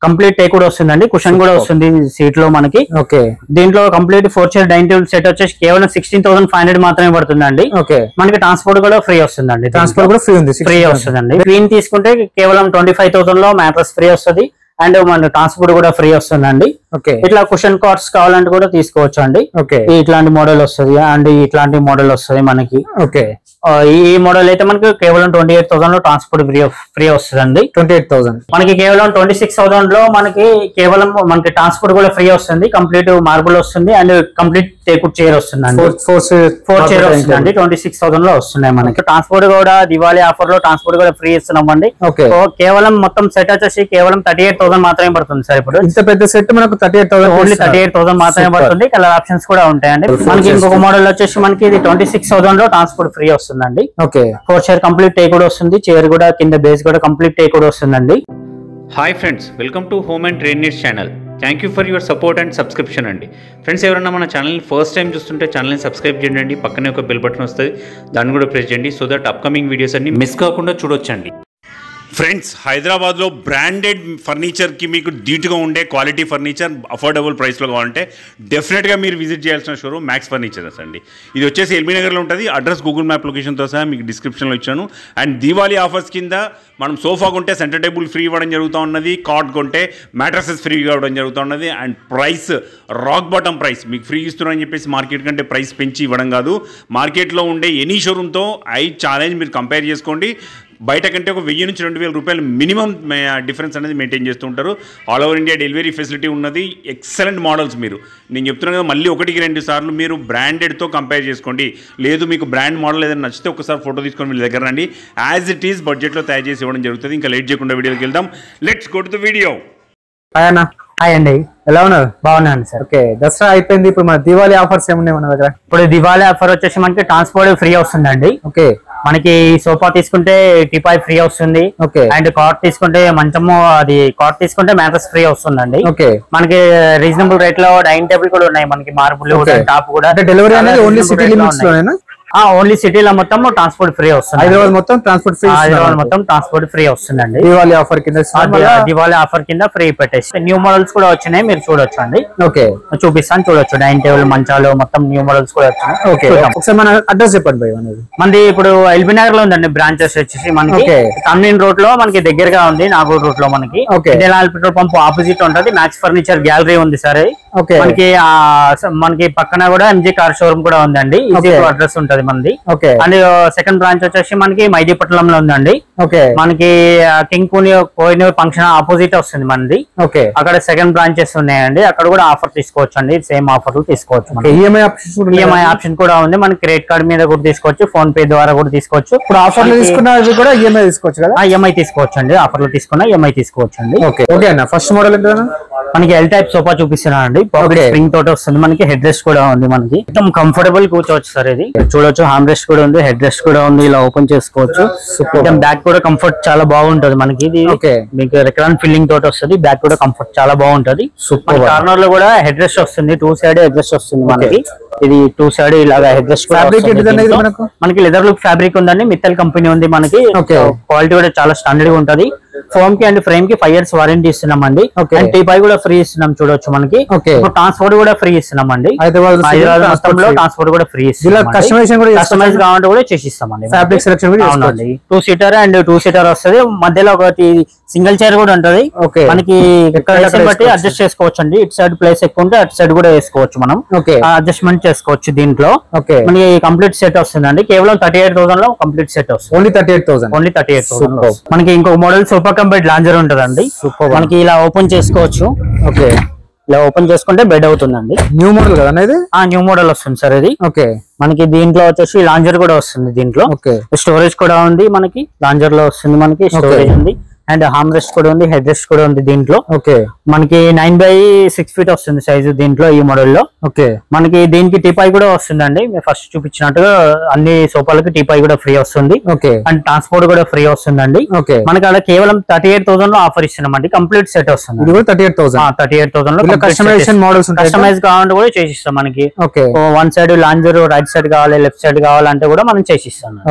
Complete teak కూడా వస్తుందండి cushion కూడా వస్తుంది సీట్ లో మనకి ఓకే దీంట్లో complete four chair dining table set వచ్చేసి కేవలం సిక్స్టీన్ థౌసండ్ ఫైవ్ హండ్రెడ్ మాత్రమే పడుతుందండి ఓకే మనకి ట్రాన్స్పోర్ట్ కూడా ఫ్రీ వస్తుందండి ట్రాన్స్పోర్ట్ కూడా ఫ్రీ ఉంది ఫ్రీ వస్తుందండి క్వీన్ తీసుకుంటే కేవలం ట్వంటీ ఫైవ్ థౌసండ్ లో మ్యాట్రస్ ఫ్రీ వస్తుంది అండ్ మన ట్రాన్స్పోర్ట్ కూడా ఫ్రీ వస్తుందండి ఓకే ఇట్లా కుషన్ కార్డ్స్ కావాలంటే కూడా తీసుకోవచ్చు అండి ఓకే ఇట్లాంటి మోడల్ వస్తుంది అండ్ ఇట్లాంటి మోడల్ వస్తుంది మనకి ఓకే ఆ, ఈ మోడల్ అయితే మనకి కేవలం ట్వంటీ ఎయిట్ థౌసండ్ లో ట్రాన్స్పోర్ట్ ఫ్రీ ఫ్రీ వస్తుందండి ట్వంటీ ఎయిట్ థౌసండ్ మనకి కేవలం ట్వంటీ సిక్స్ థౌసండ్ లో మనకి కేవలం మనకి ట్రాన్స్పోర్ట్ కూడా ఫ్రీ వస్తుంది కంప్లీట్ మార్బుల్ వస్తుంది అండ్ కంప్లీట్ టేకుడ్ చైర్ వస్తుందండి ఫోర్ ఫోర్ ఫోర్ చైర్ వస్తుందండి ట్వంటీ సిక్స్ థౌసండ్ లో వస్తున్నాయి మనకి ట్రాన్స్పోర్ట్ కూడా దివాళీ ఆఫర్ లో ట్రాన్స్పోర్ట్ కూడా ఫ్రీ ఇస్తున్నామండి ఓకే సో కేవలం మొత్తం సెట్ వచ్చేసి కేవలం థర్టీ ఎయిట్ థౌసండ్ మాత్రమే పడుతుంది సార్ ఇప్పుడు ఇంత పెద్ద సెట్ మనకు thirty eight only thousand thirty eight thousand మాత్రమే Super. పడుతుంది కలర్ ఆప్షన్స్ కూడా ఉంటాయండి మనకి ఇంకొక మోడల్ వచ్చేసి మనకి ఇది ట్వంటీ సిక్స్ థౌసండ్ లో ట్రాన్స్పోర్ట్ ఫ్రీ వస్తుందండి okay four chair complete teak కూడా వస్తుంది చైర్ కూడా కింద బేస్ కూడా కంప్లీట్ టేక్ కూడా వస్తుందండి hi friends welcome to home and train needs channel thank you for your support and subscription అండి ఫ్రెండ్స్ ఎవరైనా మన ఛానల్ని ఫస్ట్ టైం చూస్తుంటే ఛానల్ని సబ్స్క్రైబ్ చేయండి పక్కనే ఒక బెల్ బటన్ వస్తుంది దాన్ని కూడా ప్రెస్ చేయండి సో దట్ అప్కమింగ్ వీడియోస్ అన్ని మిస్ కాకుండా చూడొచ్చండి ఫ్రెండ్స్ హైదరాబాద్లో బ్రాండెడ్ ఫర్నిచర్కి మీకు ధీటుగా ఉండే క్వాలిటీ ఫర్నిచర్ అఫోర్డబుల్ ప్రైస్లో కావాలంటే డెఫినెట్గా మీరు విజిట్ చేయాల్సిన షోరూమ్ మ్యాక్స్ ఫర్నిచర్స్ అండి ఇది వచ్చేసి ఎల్బీ నగర్లో ఉంటుంది అడ్రస్ గూగుల్ మ్యాప్ లొకేషన్తో సహా మీకు డిస్క్రిప్షన్లో ఇచ్చాను అండ్ దీవాళీ ఆఫర్స్ కింద మనం సోఫా కొంటే సెంటర్ టేబుల్ ఫ్రీ ఇవ్వడం జరుగుతూ ఉన్నది కాట్ కొంటే మ్యాట్రసెస్ ఫ్రీ ఇవ్వడం జరుగుతూ ఉన్నది and price rock bottom price మీకు ఫ్రీ ఇస్తున్నారని చెప్పేసి మార్కెట్ కంటే ప్రైస్ పెంచి ఇవ్వడం కాదు మార్కెట్లో ఉండే ఎనీ షోరూమ్తో ఐ ఛాలెంజ్ మీరు కంపేర్ చేసుకోండి బయట కంటే ఒక వెయ్యి నుంచి రెండు వేల రూపాయలు మినిమం డిఫరెన్స్ అనేది మెయింటైన్ చేస్తూ ఉంటారు all over India delivery facility ఉన్నది ఎక్సలెంట్ మోడల్స్ మీరు నేను చెప్తున్నాను కదా మళ్ళీ ఒకటికి రెండు సార్లు మీరు బ్రాండెడ్తో కంపేర్ చేసుకోండి లేదు మీకు బ్రాండ్ మోడల్ ఏదైనా నచ్చితే ఒకసారి ఫోటో తీసుకొని మీ దగ్గర రండి యాజ్ ఇట్ ఈస్ బడ్జెట్లో తయారు చేసి ఇవ్వడం జరుగుతుంది ఇంకా లేట్ చేయకుండా వీడియోకి వెళ్దాం let's go to the video hi అన్న హాయ్ అండి ఎలా ఉన్నారు బాగున్నాను సార్ ఓకే దసరా అయిపోయింది ఇప్పుడు మన దివాళీ ఆఫర్స్ ఏమున్నాయి మన దగ్గర ఇప్పుడు దివాళీ ఆఫర్ వచ్చేసి మనకి ట్రాన్స్పోర్ట్ ఫ్రీ వస్తుందండి ఓకే మనకి సోఫా తీసుకుంటే టీపాయ్ ఫ్రీ వస్తుంది ఓకే అండ్ కాట్ తీసుకుంటే మంచము అది కాట్ తీసుకుంటే మ్యాట్రస్ ఫ్రీ వస్తుందండి ఓకే మనకి రీజనబుల్ రేట్ లో డైనింగ్ టేబుల్ కూడా ఉన్నాయి మనకి మార్బుల్ Okay. టాప్ కూడా అంటే డెలివరీ అనేది ఓన్లీ సిటీ లిమిట్స్ లోనేనా ఓన్లీ సిటీలో మొత్తం ట్రాన్స్పోర్ట్ ఫ్రీ వస్తుంది హైదరాబాద్ మొత్తం ట్రాన్స్పోర్ట్ ఫ్రీ హైదరాబాద్ మొత్తం ట్రాన్స్పోర్ట్ ఫ్రీ వస్తుందండి దివాళీ ఆఫర్ కింద ఆ ఇస్తున్నారు. ది- మళ్ళా- దివాళీ ఆఫర్ కింద ఫ్రీ పెట్టేసి న్యూ మోడల్స్ కూడా వచ్చినాయి మీరు చూడొచ్చు అండి ఓకే చూపిస్తాను చూడొచ్చు డైనింగ్ టేబుల్ మంచాలు మొత్తం న్యూ మోడల్స్ కూడా వచ్చినాయి ఓకే చూద్దాం. ఒకసారి మన అడ్రస్ చెప్పండి భయ్ అనేది మనది ఇప్పుడు ఎల్బీ నగర్ లో ఉందండి బ్రాంచెస్ వచ్చేసి మనకి Okay. తమ్మిన్ రోడ్ లో మనకి దగ్గరగా ఉంది నాగూర్ రూట్ లో మనకి Okay. Indian Oil petrol pump opposite ఉంటది మ్యాక్స్ ఫర్నిచర్ గ్యాలరీ ఉంది సరే ఓకే మనకి ఆ, స- మనకి పక్కన కూడా ఎంజీ కార్ షోరూమ్ కూడా ఉందండి ఈజీ Okay. అడ్రస్ ఉంటది మనది ఓకే అండ్ సెకండ్ బ్రాంచ్ వచ్చేసి మనకి మైదీపట్నంలో ఉందండి ఓకే మనకి ఆ, కింగ్ కోని కోయినూర్ ఫంక్షన్ ఆపోజిట్ వస్తుంది మనది ఓకే అక్కడ సెకండ్ బ్రాంచెస్ ఉన్నాయండి అక్కడ కూడా ఆఫర్ తీసుకోవచ్చు అండి సేమ్ ఆఫర్లు తీసుకోవచ్చు మనం ఈఎంఐ ఆప్షన్స్ కూడా ఉన్నాయి. ఈఎంఐ ఆప్షన్ కూడా ఉంది మనకి క్రెడిట్ కార్డ్ మీద కూడా తీసుకోవచ్చు ఫోన్ పే ద్వారా కూడా తీసుకోవచ్చు ఇప్పుడు ఆఫర్లు తీసుకున్న అవి కూడా ఈఎంఐ తీసుకోవచ్చు కదా ఈఎంఐ తీసుకోవచ్చు అండి ఆఫర్లు తీసుకున్న ఈఎంఐ తీసుకోవచ్చు అండి ఓకే ఓకే అన్న ఫస్ట్ మోడల్ ఎంత మనకి ఎల్ టైప్ సోఫా చూపిస్తున్నాను అండి పాకెట్ Okay. స్ప్రింగ్ తోటి వస్తుంది మనకి హెడ్ రెస్ట్ కూడా ఉంది మనకి మొత్తం కంఫర్టబుల్ కూర్చోవచ్చు సార్ ఇది చూడొచ్చు హామ్ రెస్ట్ కూడా ఉంది హెడ్ రెస్ట్ కూడా ఉంది ఇలా ఓపెన్ చేసుకోవచ్చు మొత్తం బ్యాక్ కూడా కంఫర్ట్ చాలా బాగుంటది మనకి ఇది Okay. మీకు రికరెంట్ ఫిల్లింగ్ తోటి వస్తుంది బ్యాక్ కూడా కంఫర్ట్ చాలా బాగుంటది Super. కార్నర్ లో కూడా హెడ్ రెస్ట్ వస్తుంది టూ సైడ్ హెడ్ రెస్ట్ వస్తుంది మనకి ఇది టూ సైడ్ ఇలాగా హెడ్ రెస్ట్ Fabric ఏంటిదండి ఇది మనకు? మనకి లెదర్ లుక్ ఫ్యాబ్రిక్ ఉందండి మిత్తల్ కంపెనీ ఉంది మనకి Okay. క్వాలిటీ కూడా చాలా స్టాండర్డ్ గా ఉంటది ఫోమ్ కి అండ్ ఫ్రేమ్ కి ఫైవ్ ఇయర్స్ వారంటీ ఇస్తున్నాం అండి Okay. అండ్ టీపై కూడా ఫ్రీ ఇస్తున్నాం చూడొచ్చు మనకి Okay. ఇప్పుడు ట్రాన్స్పోర్ట్ కూడా ఫ్రీ ఇస్తున్నాం అండి హైదరాబాద్ లో హైదరాబాద్ transport మొత్తంలో free. ట్రాన్స్పోర్ట్ కూడా ఫ్రీ ఇలా customization కూడా కస్టమైజ్ కావాలంటే కూడా చేసిస్తామండి ఫ్యాబ్రిక్ సెలెక్షన్ కూడా చేసుకోవచ్చు అవునండి two seater and two seater వస్తది మధ్యలో ఒకటి సింగిల్ చైర్ కూడా ఉంటది Okay. మనకి ఎక్కడ place ఎక్కడ ని బట్టి వేసుకోవచ్చు. అడ్జస్ట్ చేసుకోవచ్చు అండి ఇటు సైడ్ ప్లేస్ ఎక్కువ ఉంటే అటు సైడ్ కూడా వేసుకోవచ్చు మనం ఓకే అడ్జస్ట్మెంట్ చేసుకోవచ్చు దీంట్లో ఓకే మనకి కంప్లీట్ సెట్ వస్తుందండి కేవలం థర్టీ ఎయిట్ థౌసండ్ లో కంప్లీట్ సెట్ వస్తుంది only thirty eight thousand only thirty eight Superb. మనకి ఇంకో మోడల్ సూపర్ కంపెట్ లాంజర్ ఉంటదండి Superb. మనకి ఇలా ఓపెన్ చేసుకోవచ్చు ఓకే ఇలా ఓపెన్ చేసుకుంటే బెడ్ అవుతుందండి న్యూ మోడల్ కదా అన్న ఇది ఆ న్యూ మోడల్ వస్తుంది సార్ ఇది ఓకే మనకి దీంట్లో వచ్చేసి లాంజర్ కూడా వస్తుంది దీంట్లో ఓకే స్టోరేజ్ కూడా ఉంది మనకి లాంజర్ లో వస్తుంది మనకి స్టోరేజ్ ఉంది అండ్ హామ్ రెస్ట్ కూడా ఉంది హెడ్ రెస్ట్ కూడా ఉంది దీంట్లో ఓకే మనకి నైన్ బై సిక్స్ ఫీట్ వస్తుంది సైజు దీంట్లో ఈ మోడల్ లో ఓకే మనకి దీనికి టీపాయ్ కూడా వస్తుందండి మీరు ఫస్ట్ చూపించినట్టుగా అన్ని సోఫాలకి టీపాయ్ కూడా ఫ్రీ వస్తుంది ఓకే అండ్ ట్రాన్స్పోర్ట్ కూడా ఫ్రీ వస్తుందండి ఓకే మనకి అలా కేవలం థర్టీ ఎయిట్ థౌసండ్ లో ఆఫర్ ఇస్తున్నామండి కంప్లీట్ సెట్ ఇది వస్తుంది కూడా thirty eight thousand thirty eight thousand లో ఇలా కస్టమైజేషన్ మోడల్స్ ఉంటాయి కస్టమైజ్ కావాలంటే కూడా చేసిస్తాం మనకి okay one side lounger right side కావాలి లెఫ్ట్ సైడ్ కావాలంటే కూడా మనం చేసిస్తాం ఓకే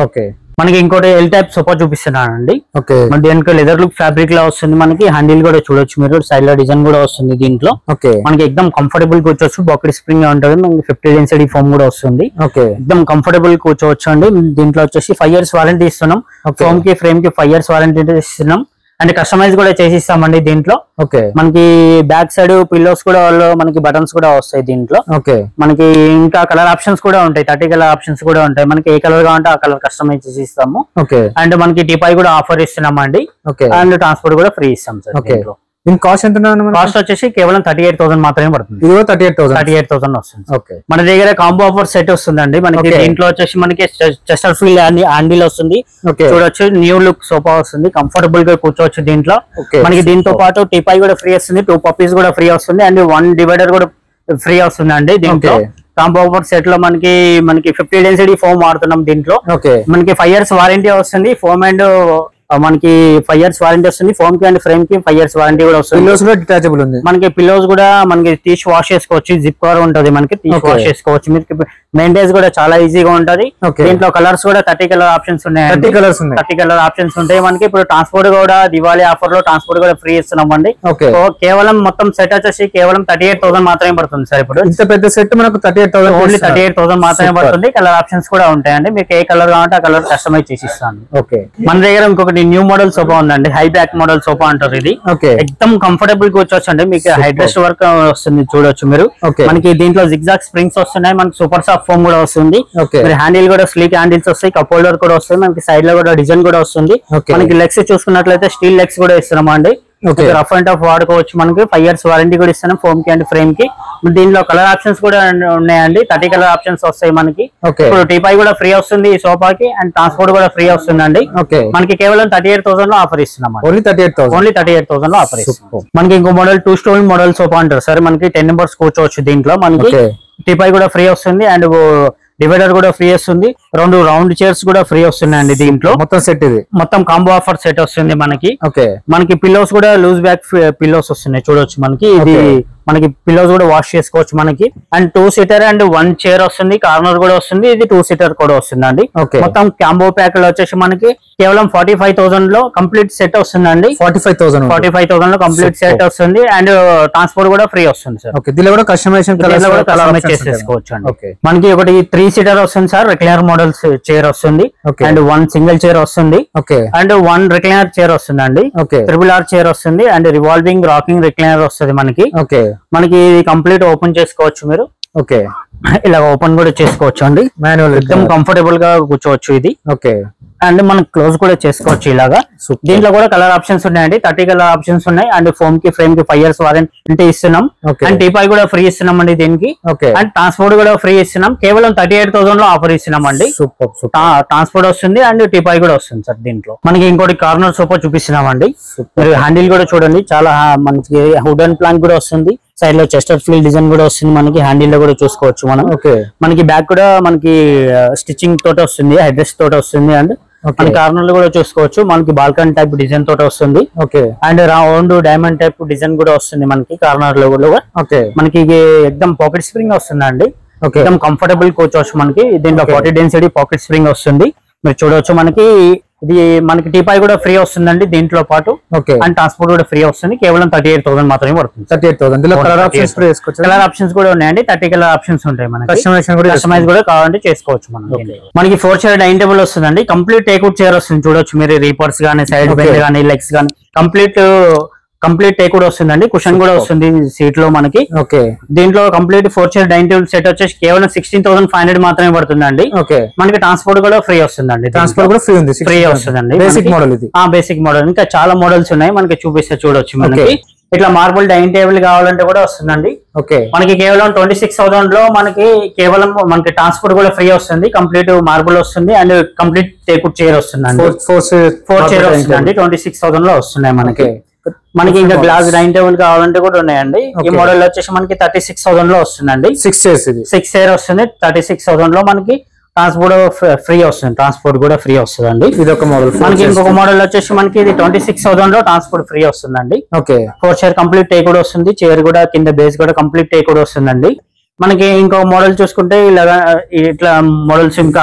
మనకి ఇంకోటి ఎల్ టైప్ సోఫా చూపిస్తున్నానండి ఓకే మన దీనికి లెదర్ లుక్ ఫ్యాబ్రిక్ లా వస్తుంది మనకి హ్యాండిల్ కూడా చూడొచ్చు మీరు సైడ్ లో డిజైన్ కూడా వస్తుంది దీంట్లో ఓకే మనకి ఎక్దమ్ కంఫర్టబుల్ కూర్చోవచ్చు బాకెట్ స్ప్రింగ్ ఉంటుంది మనకి ఫిఫ్టీ డెన్సిటీ ఫోమ్ కూడా వస్తుంది ఓకే ఎక్దమ్ కంఫర్టబుల్ కూర్చోవచ్చు అండి దీంట్లో వచ్చేసి ఫైవ్ ఇయర్స్ వారంటీ ఇస్తున్నాం Okay. ఫోమ్ కి ఫ్రేమ్ కి ఫైవ్ ఇయర్స్ వారంటీ ఇస్తున్నాం అండ్ కస్టమైజ్ కూడా చేసి ఇస్తామండి దీంట్లో ఓకే మనకి బ్యాక్ సైడ్ పిల్లోస్ కూడా వాళ్ళు మనకి బటన్స్ కూడా వస్తాయి దీంట్లో ఓకే మనకి ఇంకా కలర్ ఆప్షన్స్ కూడా ఉంటాయి థర్టీ కలర్ ఆప్షన్స్ కూడా ఉంటాయి మనకి ఏ కలర్ కావాలంటే ఆ కలర్ కస్టమైజ్ చేసి ఇస్తాము ఓకే అండ్ మనకి టీపాయ్ కూడా ఆఫర్ ఇస్తున్నాం అండి ఓకే అండ్ ట్రాన్స్పోర్ట్ కూడా ఫ్రీ ఇస్తాం సార్ ఓకే దీని కాస్ట్ ఎంత ఉన్నది కాస్ట్ వచ్చేసి కేవలం థర్టీ ఎయిట్ థౌసండ్ మాత్రమే పడుతుంది ఇది కూడా thirty eight thousand thirty eight thousand వస్తుంది ఓకే మన దగ్గర కాంబో ఆఫర్ సెట్ వస్తుందండి మనకి Okay. దీంట్లో వచ్చేసి మనకి చెస్టర్ ఫీల్ హ్యాండిల్ వస్తుంది ఓకే చూడొచ్చు న్యూ లుక్ సోఫా వస్తుంది కంఫర్టబుల్ గా కూర్చోవచ్చు దీంట్లో Okay. మనకి దీంతో పాటు టీపాయ్ కూడా ఫ్రీ వస్తుంది టూ పప్పీస్ కూడా ఫ్రీ వస్తుంది అండ్ వన్ డివైడర్ కూడా ఫ్రీ వస్తుంది అండి దీంట్లో Okay. కాంబో ఆఫర్ సెట్ లో మనకి మనకి ఫిఫ్టీ డెన్సిటీ ఫోమ్ వాడుతున్నాం దీంట్లో ఓకే మనకి ఫైవ్ ఇయర్స్ వారంటీ వస్తుంది ఫోమ్ అండ్ మనకి ఫైవ్ ఇయర్స్ వారంటీ వస్తుంది ఫోమ్ కి అండ్ ఫ్రేమ్ కి ఫైవ్ ఇయర్స్ వారంటీ కూడా వస్తుంది పిల్లోస్ కూడా డిటాచబుల్ ఉంది మనకి పిల్లోస్ కూడా మనకి తీసి వాష్ చేసుకోవచ్చు జిప్ కవర్ ఉంటది మనకి తీసి Okay. వాష్ చేసుకోవచ్చు మీకు మెయింటైన్స్ కూడా చాలా ఈజీగా ఉంటది Okay. దీంట్లో కలర్స్ కూడా థర్టీ కలర్ ఆప్షన్స్ ఉన్నాయి థర్టీ కలర్స్ ఉన్నాయి థర్టీ కలర్ ఆప్షన్స్ ఉంటాయి మనకి ఇప్పుడు ట్రాన్స్పోర్ట్ కూడా దివాళీ ఆఫర్ లో ట్రాన్స్పోర్ట్ కూడా ఫ్రీ ఇస్తున్నాం అండి ఓకే సో కేవలం మొత్తం సెట్ వచ్చేసి కేవలం థర్టీ ఎయిట్ థౌసండ్ మాత్రమే పడుతుంది సార్ ఇప్పుడు ఇంత పెద్ద సెట్ మనకు thirty eight only thousand thirty eight thousand మాత్రమే Super. పడుతుంది కలర్ ఆప్షన్స్ కూడా ఉంటాయండి మీకు ఏ కలర్ కావాలంటే ఆ కలర్ కస్టమైజ్ చేసి ఇస్తాను ఓకే మన దగ్గర ఇంకొకటి న్యూ మోడల్ సోఫా ఉందండి హై బ్యాక్ మోడల్ సోఫా అంటారు ఇది ఓకే ఎక్దమ్ కంఫర్టబుల్ కూర్చోవచ్చు అండి మీకు హైడ్రెస్ట్ వర్క్ వస్తుంది చూడొచ్చు మీరు Okay. మనకి దీంట్లో జిగ్జాగ్ స్ప్రింగ్స్ వస్తున్నాయి మనకి సూపర్ సాఫ్ట్ ఫోమ్ కూడా వస్తుంది Okay. మరి హ్యాండిల్ కూడా స్లీక్ హ్యాండిల్స్ వస్తాయి కప్ హోల్డర్ కూడా వస్తుంది మనకి సైడ్ లో కూడా డిజైన్ కూడా వస్తుంది Okay. మనకి లెగ్స్ చూసుకున్నట్లయితే స్టీల్ లెగ్స్ కూడా ఇస్తున్నాం అండి Okay. రఫ్ అండ్ టఫ్ వాడుకోవచ్చు మనకి ఫైవ్ ఇయర్స్ వారంటీ కూడా ఇస్తున్నాం ఫోమ్ కి అండ్ ఫ్రేమ్ కి మరి దీనిలో కలర్ ఆప్షన్స్ కూడా ఉన్నాయండి థర్టీ కలర్ ఆప్షన్స్ వస్తాయి మనకి Okay. ఇప్పుడు టీపాయ్ కూడా ఫ్రీ వస్తుంది ఈ సోఫాకి అండ్ ట్రాన్స్పోర్ట్ కూడా ఫ్రీ వస్తుందండి ఓకే మనకి కేవలం థర్టీ ఎయిట్ థౌసండ్ లో ఆఫర్ ఇస్తున్నాం అండి. Only thirty eight thousand only thirty eight thousand లో ఆఫర్ Super. మనకి ఇంకో model two stool model sofa అంటారు సార్ మనకి టెన్ నెంబర్స్ కూర్చోవచ్చు దీంట్లో మనకి Okay. టీపై కూడా ఫ్రీ వస్తుంది అండ్ డివైడర్ కూడా ఫ్రీ వస్తుంది రెండు రౌండ్ చైర్స్ కూడా ఫ్రీ వస్తున్నాయండి దీంట్లో మొత్తం సెట్ ఇది మొత్తం కాంబో ఆఫర్ సెట్ వస్తుంది మనకి ఓకే మనకి పిల్లోస్ కూడా లూజ్ బ్యాక్ పిల్లోస్ వస్తున్నాయి చూడొచ్చు మనకి ఇది Okay. మనకి పిల్లోస్ కూడా వాష్ చేసుకోవచ్చు మనకి and two seater and one chair వస్తుంది కార్నర్ కూడా వస్తుంది ఇది టూ సీటర్ కూడా వస్తుంది అండి Okay. మొత్తం కాంబో ప్యాక్ లో వచ్చేసి మనకి కేవలం ఫార్టీ ఫైవ్ థౌసండ్ లో కంప్లీట్ సెట్ వస్తుందండి forty five thousand forty five thousand లో కంప్లీట్ Super. సెట్ వస్తుంది అండ్ ట్రాన్స్పోర్ట్ కూడా ఫ్రీ వస్తుంది సార్ ఓకే దీనిలో కూడా కస్టమైజేషన్ దీంట్లో కూడా కలర్ కస్టమైజ్ చేసేసుకోవచ్చు అండి ఓకే మనకి ఒకటి త్రీ సీటర్ వస్తుంది సార్ రిక్లైనర్ మోడల్ చైర్ వస్తుంది Okay. And one single chair వస్తుంది okay and one recliner chair వస్తుంది అండి ఓకే ట్రిపుల్ ఆర్ చైర్ వస్తుంది అండ్ రివాల్వింగ్ రాకింగ్ రిక్లైనర్ వస్తుంది మనకి ఓకే మనకి ఇది కంప్లీట్ ఓపెన్ చేసుకోవచ్చు మీరు ఓకే ఇలా ఓపెన్ కూడా చేసుకోవచ్చు అండి మాన్యువల్ ఎక్దమ్ కంఫర్టబుల్ గా కూర్చోవచ్చు ఇది ఓకే అండ్ మనం క్లోజ్ కూడా చేసుకోవచ్చు ఇలాగా Super. దీంట్లో కూడా కలర్ ఆప్షన్స్ ఉన్నాయండి థర్టీ కలర్ ఆప్షన్స్ ఉన్నాయి అండ్ ఫోమ్ కి ఫ్రేమ్ కి ఫైవ్ ఇయర్స్ వారంటీ ఇస్తున్నాం Okay. అండ్ టీపాయ్ కూడా ఫ్రీ ఇస్తున్నాం అండి దీనికి ఓకే అండ్ ట్రాన్స్పోర్ట్ కూడా ఫ్రీ ఇస్తున్నాం కేవలం థర్టీ ఎయిట్ థౌసండ్ లో ఆఫర్ ఇస్తున్నాం అండి సూపర్ సూపర్ ట్రాన్స్పోర్ట్ వస్తుంది అండ్ టీపాయ్ కూడా వస్తుంది సార్ దీంట్లో మనకి ఇంకోటి కార్నర్ సోఫా చూపిస్తున్నాం అండి మీరు హ్యాండిల్ కూడా చూడండి చాలా హా- మనకి వుడెన్ ప్లాంక్ కూడా వస్తుంది సైడ్ లో చెస్టర్ ఫీల్ డిజైన్ కూడా వస్తుంది మనకి హ్యాండిల్ లో కూడా చూసుకోవచ్చు మనం ఓకే మనకి బ్యాక్ కూడా మనకి స్టిచ్చింగ్ తోటి వస్తుంది అడ్రస్ తోటి వస్తుంది అండ్ Okay. మన కార్నర్ లో కూడా చూసుకోవచ్చు మనకి బాల్కన్ టైప్ డిజైన్ తోటి వస్తుంది okay and round diamond type design కూడా వస్తుంది మనకి కార్నర్ లో కూడా ఓకే మనకి ఇది ఎక్దమ్ పాకెట్ స్ప్రింగ్ వస్తుంది అండి ఓకే ఎక్దమ్ కంఫర్టబుల్ కూర్చోవచ్చు మనకి దీంట్లో Okay. Forty density pocket spring వస్తుంది మీరు చూడవచ్చు మనకి ఇది మనకి టీపాయ్ కూడా ఫ్రీ వస్తుందండి దీంట్లో పాటు ఓకే అండ్ ట్రాన్స్పోర్ట్ కూడా ఫ్రీ వస్తుంది కేవలం థర్టీ ఎయిట్ థౌసండ్ మాత్రమే పడుతుంది థర్టీ ఎయిట్ థౌసండ్ దీనిలో కలర్ ఆప్షన్స్ కూడా వేసుకోవచ్చు కలర్ ఆప్షన్స్ కూడా ఉన్నాయండి థర్టీ కలర్ ఆప్షన్స్ ఉంటాయి మనకి కస్టమైజేషన్ కూడా కస్టమైజ్ కూడా కావాలంటే చేసుకోవచ్చు మనం దీంట్లో. మనకి ఫోర్ చైర్ డైనింగ్ టేబుల్ వస్తుందండి కంప్లీట్ టేక్అవుట్ చైర్ వస్తుంది చూడొచ్చు మీరు రీపర్స్ గానీ సైడ్ Okay. బెండ్ గానీ లెగ్స్ గానీ కంప్లీట్ కంప్లీట్ టేక్అవుట్ వస్తుందండి కుషన్ కూడా వస్తుంది సీట్ లో మనకి ఓకే దీంట్లో complete four chair dining table set వచ్చేసి కేవలం సిక్స్టీన్ థౌసండ్ ఫైవ్ హండ్రెడ్ మాత్రమే పడుతుందండి ఓకే మనకి ట్రాన్స్పోర్ట్ కూడా ఫ్రీ వస్తుందండి ట్రాన్స్పోర్ట్ కూడా ఫ్రీ ఉంది ఫ్రీ వస్తుందండి బేసిక్ మోడల్ ఇది ఆ బేసిక్ మోడల్ ఇంకా చాలా మోడల్స్ ఉన్నాయి మనకి చూపిస్తే చూడొచ్చు మనకి Okay. ఇట్లా మార్బుల్ డైనింగ్ టేబుల్ కావాలంటే కూడా వస్తుందండి ఓకే మనకి కేవలం ట్వంటీ సిక్స్ థౌసండ్ లో మనకి కేవలం మనకి ట్రాన్స్పోర్ట్ కూడా ఫ్రీ వస్తుంది కంప్లీట్ మార్బుల్ వస్తుంది అండ్ కంప్లీట్ టేకుడ్ చైర్ వస్తుందండి ఫోర్ ఫోర్ ఫోర్ చైర్ వస్తుందండి ట్వంటీ సిక్స్ థౌసండ్ లో వస్తున్నాయి మనకి ఓకే మనకి ఇంకా గ్లాస్ డైనింగ్ టేబుల్ కావాలంటే కూడా ఉన్నాయండి ఈ Okay. మోడల్ వచ్చేసి మనకి థర్టీ సిక్స్ థౌసండ్ లో వస్తుందండి సిక్స్ చైర్స్ ఇది సిక్స్ చైర్ వస్తుంది థర్టీ సిక్స్ థౌసండ్ లో మనకి ట్రాన్స్పోర్ట్ ఫ్రీ వస్తుంది ట్రాన్స్పోర్ట్ కూడా ఫ్రీ వస్తుందండి ఇది ఒక మోడల్ మనకి ఇంకొక మోడల్ వచ్చేసి మనకి ఇది ట్వంటీ సిక్స్ థౌసండ్ లో ట్రాన్స్పోర్ట్ ఫ్రీ వస్తుందండి okay four chair complete teak కూడా వస్తుంది చైర్ కూడా కింద బేస్ కూడా కంప్లీట్ టేక్ కూడా వస్తుందండి మనకి ఇంకో మోడల్ చూసుకుంటే ఇలాగా ఇట్లా మోడల్స్ ఇంకా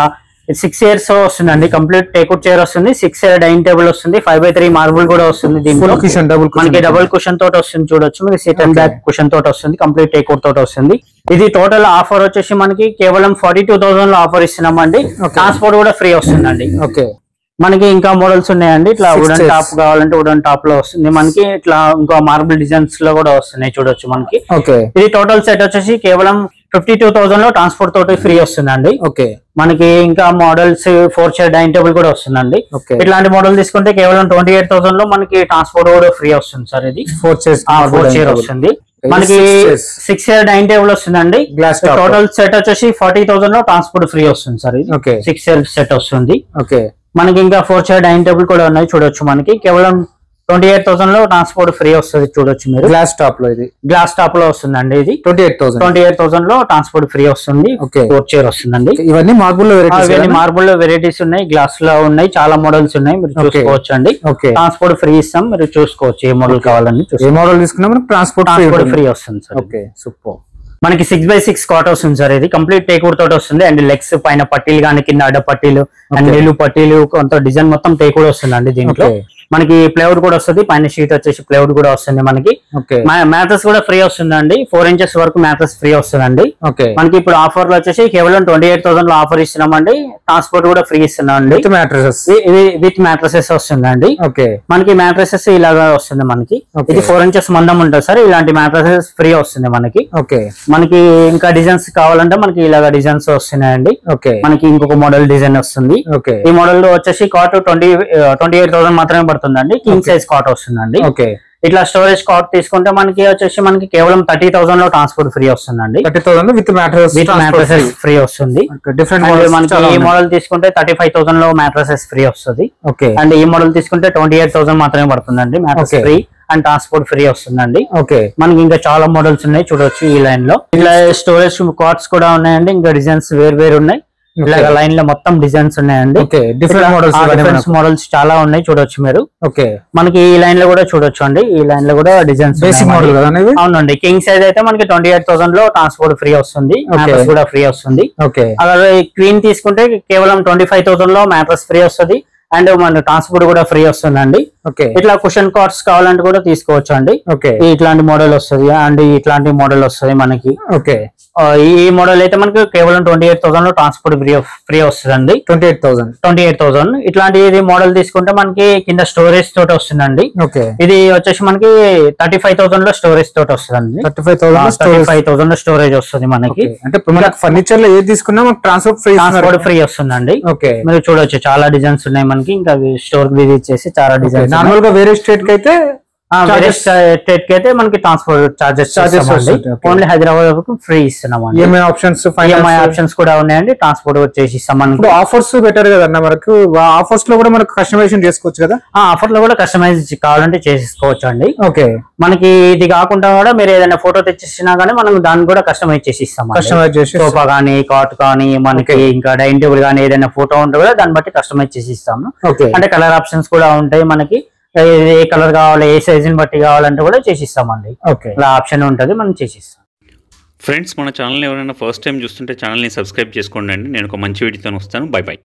సిక్స్ ఇయర్స్ వస్తుందండి కంప్లీట్ టేక్అవుట్ చైర్ వస్తుంది సిక్స్ ఇయర్ డైనింగ్ టేబుల్ వస్తుంది ఫైవ్ బై త్రీ మార్బుల్ కూడా వస్తుంది దీంట్లో ఫుల్ కిషన్ డబుల్ మనకి డబుల్ కుషన్ తోటి వస్తుంది చూడొచ్చు మీకు సీట్ అండ్ బ్యాక్ కుషన్ తోటి వస్తుంది కంప్లీట్ టేక్అవుట్ తోటి వస్తుంది ఇది టోటల్ ఆఫర్ వచ్చేసి మనకి కేవలం ఫార్టీ టూ థౌసండ్ లో ఆఫర్ ఇస్తున్నామండి ట్రాన్స్పోర్ట్ కూడా ఫ్రీ వస్తుందండి ఓకే మనకి ఇంకా మోడల్స్ ఉన్నాయండి ఇట్లా Six వుడెన్ chairs. టాప్ కావాలంటే వుడెన్ టాప్ లో వస్తుంది మనకి ఇట్లా ఇంకా మార్బుల్ డిజైన్స్ లో కూడా వస్తున్నాయి చూడొచ్చు మనకి ఓకే ఇది టోటల్ సెట్ వచ్చేసి కేవలం ఫిఫ్టీ టూ థౌసండ్ లో ట్రాన్స్పోర్ట్ తోటి ఫ్రీ వస్తుందండి ఓకే మనకి ఇంకా models four chair dining table కూడా వస్తుందండి ఓకే ఇట్లాంటి మోడల్ తీసుకుంటే కేవలం ట్వంటీ ఎయిట్ థౌసండ్ లో మనకి ట్రాన్స్పోర్ట్ కూడా ఫ్రీ వస్తుంది సార్ ఇది ఫోర్ చైర్స్ ఫోర్ చైర్ వస్తుంది మనకి Six chairs. Six year dining table వస్తుందండి Glass top. టోటల్ సెట్ వచ్చేసి ఫార్టీ థౌసండ్ లో ట్రాన్స్పోర్ట్ ఫ్రీ వస్తుంది సార్ ఇది ఓకే సిక్స్ ఇయర్ సెట్ వస్తుంది ఓకే మనకి ఇంకా ఫోర్ చైర్ డైనింగ్ టేబుల్ కూడా ఉన్నాయి చూడొచ్చు మనకి కేవలం ట్వంటీ ఎయిట్ థౌసండ్ లో ట్రాన్స్పోర్ట్ ఫ్రీ వస్తుంది చూడొచ్చు మీరు గ్లాస్ టాప్ లో ఇది గ్లాస్ టాప్ లో వస్తుందండి ఇది twenty eight thousand twenty eight thousand లో ట్రాన్స్పోర్ట్ ఫ్రీ వస్తుంది Okay. ఫోర్ చైర్ వస్తుందండి ఇవన్నీ మార్బుల్ లో ఇవన్నీ వెరైటీస్ మార్బుల్ లో వెరైటీస్ ఉన్నాయి గ్లాస్ లో ఉన్నాయి చాలా మోడల్స్ ఉన్నాయి మీరు Okay. చూసుకోవచ్చు అండి ఓకే ట్రాన్స్పోర్ట్ ఫ్రీ ఇస్తాం మీరు చూసుకోవచ్చు ఏ మోడల్ కావాలని ఏ మోడల్ తీసుకున్నా మనకి ట్రాన్స్పోర్ట్ ట్రాన్స్పోర్ట్ ఫ్రీ వస్తుంది సార్ ఓకే సూపర్ మనకి సిక్స్ బై సిక్స్ కాట్ వస్తుంది సార్ ఇది కంప్లీట్ టేక్వుడ్ తోటి వస్తుంది అండ్ లెగ్స్ పైన పట్టీలు కానీ కింద అడ్డ పట్టీలు అండ్ Okay. నిలువు పట్టీలు కొంత డిజైన్ మొత్తం టేక్వుడ్ వస్తుందండి దీంట్లో Okay. మనకి ప్లేవుడ్ కూడా వస్తుంది పైన షీట్ వచ్చేసి ప్లేవుడ్ కూడా వస్తుంది మనకి ఓకే మ్యాట్రస్ కూడా ఫ్రీ వస్తుందండి ఫోర్ ఇంచెస్ వరకు మ్యాట్రస్ ఫ్రీ వస్తుందండి ఓకే మనకి ఇప్పుడు ఆఫర్ లో వచ్చేసి కేవలం ట్వంటీ ఎయిట్ థౌసండ్ లో ఆఫర్ ఇస్తున్నామండి ట్రాన్స్పోర్ట్ కూడా ఫ్రీ ఇస్తున్నామండి విత్ మ్యాట్రసెస్ ఇది- ఇది విత్ మ్యాట్రసెస్ వస్తుందండి ఓకే మనకి మ్యాట్రసెస్ ఇలాగా వస్తుంది మనకి Okay. ఇది ఫోర్ ఇంచెస్ మందం ఉంటుంది సార్ ఇలాంటి మ్యాట్రసెస్ ఫ్రీ వస్తుంది మనకి ఓకే మనకి ఇంకా డిజైన్స్ కావాలంటే మనకి ఇలాగ డిజైన్స్ వస్తున్నాయండి ఓకే మనకి ఇంకొక మోడల్ డిజైన్ వస్తుంది ఓకే ఈ మోడల్ లో వచ్చేసి cot twenty twenty eight thousand మాత్రమే పడుతుందండి కింగ్ సైజ్ కాట్ వస్తుందండి ఓకే ఇట్లా స్టోరేజ్ కాట్ తీసుకుంటే మనకి వచ్చేసి మనకి కేవలం థర్టీ థౌసండ్ లో ట్రాన్స్పోర్ట్ ఫ్రీ వస్తుందండి thirty thousand with mattress with mattresses free వస్తుంది డిఫరెంట్ అండ్ మోడల్స్ మనకి ఈ మోడల్ తీసుకుంటే థర్టీ ఫైవ్ థౌసండ్ లో మ్యాట్రసెస్ ఫ్రీ వస్తుంది ఓకే అండ్ ఈ మోడల్ తీసుకుంటే ట్వంటీ ఎయిట్ థౌసండ్ మాత్రమే పడుతుందండి mattress Okay. Free and transport free వస్తుందండి ఓకే మనకి ఇంకా చాలా మోడల్స్ ఉన్నాయి చూడొచ్చు ఈ లైన్ లో ఇలా స్టోరేజ్ కార్డ్స్ కూడా ఉన్నాయండి ఇంకా డిజైన్స్ వేరు వేరు ఉన్నాయి ఇలాగ లైన్ లో మొత్తం డిజైన్స్ ఉన్నాయండి okay different models difference models చాలా ఉన్నాయి చూడొచ్చు మీరు ఓకే మనకి ఈ లైన్ లో కూడా చూడొచ్చు అండి ఈ లైన్ లో కూడా డిజైన్స్ బేసిక్ మోడల్ కదా అనేది అవునండి కింగ్ సైజ్ అయితే మనకి ట్వంటీ ఎయిట్ థౌసండ్ లో ట్రాన్స్పోర్ట్ ఫ్రీ వస్తుంది Okay. మ్యాట్రస్ కూడా ఫ్రీ వస్తుంది ఓకే అలాగే క్వీన్ తీసుకుంటే కేవలం ట్వంటీ ఫైవ్ థౌసండ్ లో మ్యాట్రస్ ఫ్రీ వస్తుంది అండ్ మన ట్రాన్స్పోర్ట్ కూడా ఫ్రీ వస్తుందండి ఓకే ఇట్లా కుషన్ కార్డ్స్ కావాలంటే కూడా తీసుకోవచ్చు అండి ఓకే ఈ ఇట్లాంటి మోడల్ వస్తుంది అండ్ ఇట్లాంటి మోడల్ వస్తుంది మనకి ఓకే ఆ, ఈ మోడల్ అయితే మనకి కేవలం ట్వంటీ ఎయిట్ థౌసండ్ లో ట్రాన్స్పోర్ట్ ఫ్రీ ఫ్రీ వస్తుందండి twenty eight thousand twenty eight thousand ఇట్లాంటి ఇది మోడల్ తీసుకుంటే మనకి కింద స్టోరేజ్ తోటి వస్తుందండి ఓకే ఇది వచ్చేసి మనకి థర్టీ ఫైవ్ థౌసండ్ లో స్టోరేజ్ తోటి వస్తుందండి thirty five thousand thirty storage five thousand లో స్టోరేజ్ వస్తుంది మనకి అంటే ఇప్పుడు మనకి ఫర్నిచర్ లో ఏది తీసుకున్నా మనకి ట్రాన్స్పోర్ట్ ఫ్రీ ట్రాన్స్పోర్ట్ ఫ్రీ వస్తుందండి ఓకే మీరు చూడొచ్చు చాలా డిజైన్స్ ఉన్నాయి మనకి ఇంకా స్టోర్ విజిట్ చేసి చాలా డిజైన్స్ నార్మల్ గా వేరే స్టేట్ కి అయితే వేరే charges- స్టేట్ కి అయితే మనకి ట్రాన్స్పోర్ట్ చార్జెస్ Charges చార్జెస్ వస్తుంది, okay. ఓన్లీ హైదరాబాద్ వరకు ఫ్రీ ఇస్తున్నామండి EMI options EMI finance options కూడా ఉన్నాయండి ట్రాన్స్పోర్ట్ వచ్చేసి ఇస్తాం మనకి ఇప్పుడు ఆఫర్స్ బెటర్ కదన్న మనకు ఆఫర్స్ లో కూడా మనకు కస్టమైజేషన్ చేసుకోవచ్చు కదా ఆఫర్ లో కూడా కస్టమైజ్ కావాలంటే చేసేసుకోవచ్చు అండి ఓకే మనకి ఇది కాకుండా కూడా మీరు ఏదైనా ఫోటో తెచ్చిచ్చినా గానీ మనం దాన్ని కూడా కస్టమైజ్ చేసి ఇస్తాం కస్టమైజ్ చేసి సోఫా కానీ కాట్ కానీ మనకి Okay. ఇంకా డైనింగ్ టేబుల్ కానీ ఏదైనా ఫోటో ఉంటే కూడా దాన్ని బట్టి కస్టమైజ్ చేసి ఇస్తాము ఓకే అంటే కలర్ ఆప్షన్స్ కూడా ఉంటాయి మనకి ఏ- ఏ కలర్ కావాలి ఏ సైజ్ ని బట్టి కావాలంటే కూడా చేసి ఇస్తామండి ఓకే ఇలా ఆప్షన్ ఉంటుంది మనం చేసి ఇస్తాం ఫ్రెండ్స్ మన ఛానల్ ఎవరైనా ఫస్ట్ టైం చూస్తుంటే ఛానల్ని సబ్స్క్రైబ్ చేసుకోండి అండి నేను ఒక మంచి వీడియోతో వస్తాను బై బై